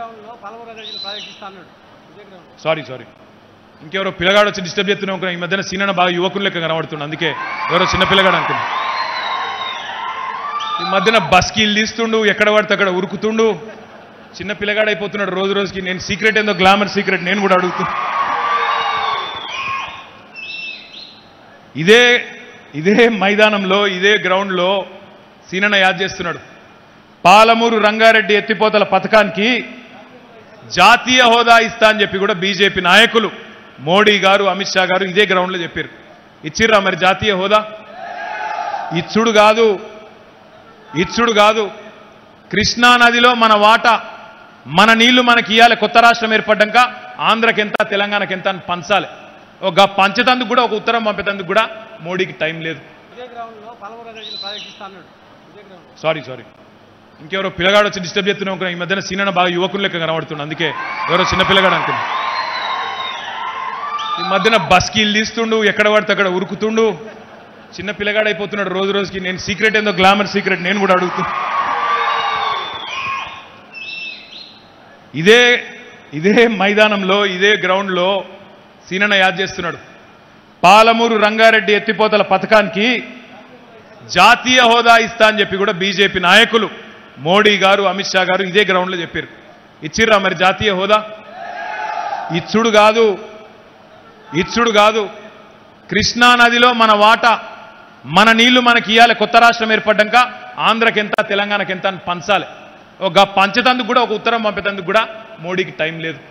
గ్రౌండ్లో పలమూరు దగ్గర ప్రాజెక్ట్ ఇస్తా అన్నాడు ఇదే గ్రౌండ్ సారీ సారీ ఇంకెవరో పిల్లగాడు వచ్చి డిస్టర్బ్ చేస్తున్నాం అనుకున్నా. ఈ మధ్యన సీనన్న బాగా యువకులు లెక్క కనబడుతున్నాడు అందుకే ఎవరో చిన్న పిల్లగాడు అనుకున్నా ఈ మధ్యన బస్కీలు తీస్తుండు ఎక్కడ పడితే అక్కడ ఉరుకుతుండు చిన్న పిల్లగాడు అయిపోతున్నాడు రోజు రోజుకి నేను సీక్రెట్ ఏందో గ్లామర్ సీక్రెట్ నేను కూడా అడుగుతున్నా ఇదే ఇదే మైదానంలో ఇదే గ్రౌండ్లో సీనన్న యాద్ చేస్తున్నాడు పాలమూరు రంగారెడ్డి ఎత్తిపోతల పథకానికి జాతీయ హోదా ఇస్తా అని చెప్పి కూడా బీజేపీ నాయకులు మోడీ గారు అమిత్ షా గారు ఇదే గ్రౌండ్లో చెప్పారు ఇచ్చిర్రా మరి జాతీయ హోదా ఇచ్చుడు కాదు ఇచ్చుడు కాదు కృష్ణా నదిలో మన వాటా మన నీళ్లు మనకి ఇవ్వాలి కొత్త రాష్ట్రం ఏర్పడ్డాక ఆంధ్రకి ఎంత తెలంగాణకి ఎంత అని పంచాలి ఒక పంచతందుకు కూడా ఒక ఉత్తరం పంపేతందుకు కూడా మోడీకి టైం లేదు ఇదే గ్రౌండ్లో పలమూరు దగ్గర ప్రాజెక్ట్ ఇస్తా అన్నాడు ఇదే గ్రౌండ్ సారీ సారీ ఇంకెవరో పిల్లగాడు వచ్చి డిస్టర్బ్ చేస్తున్నాం అనుకున్నా. ఈ మధ్యన సీనన్న బాగా యువకులు లెక్క కనబడుతున్నాడు అందుకే ఎవరో చిన్న పిల్లగాడు అనుకున్నా ఈ మధ్యన బస్కీలు తీస్తుండు ఎక్కడ పడితే అక్కడ ఉరుకుతుండు చిన్న పిల్లగాడు అయిపోతున్నాడు రోజు రోజుకి నేను సీక్రెట్ ఏందో గ్లామర్ సీక్రెట్ నేను కూడా అడుగుతున్నా ఇదే ఇదే మైదానంలో ఇదే గ్రౌండ్లో సీనన్న యాద్ చేస్తున్నాడు పాలమూరు రంగారెడ్డి ఎత్తిపోతల పథకానికి జాతీయ హోదా ఇస్తా అని చెప్పి కూడా బీజేపీ నాయకులు మోడీ గారు అమిత్ షా గారు ఇదే గ్రౌండ్లో చెప్పారు ఇచ్చిర్రా మరి జాతీయ హోదా ఇచ్చుడు కాదు ఇచ్చుడు కాదు కృష్ణా నదిలో మన వాటా మన నీళ్లు మనకి ఇవ్వాలి కొత్త రాష్ట్రం ఏర్పడ్డాక ఆంధ్రకి ఎంత తెలంగాణకి ఎంత అని పంచాలి ఒక పంచతందుకు కూడా ఒక ఉత్తరం పంపేతందుకు కూడా మోడీకి టైం లేదు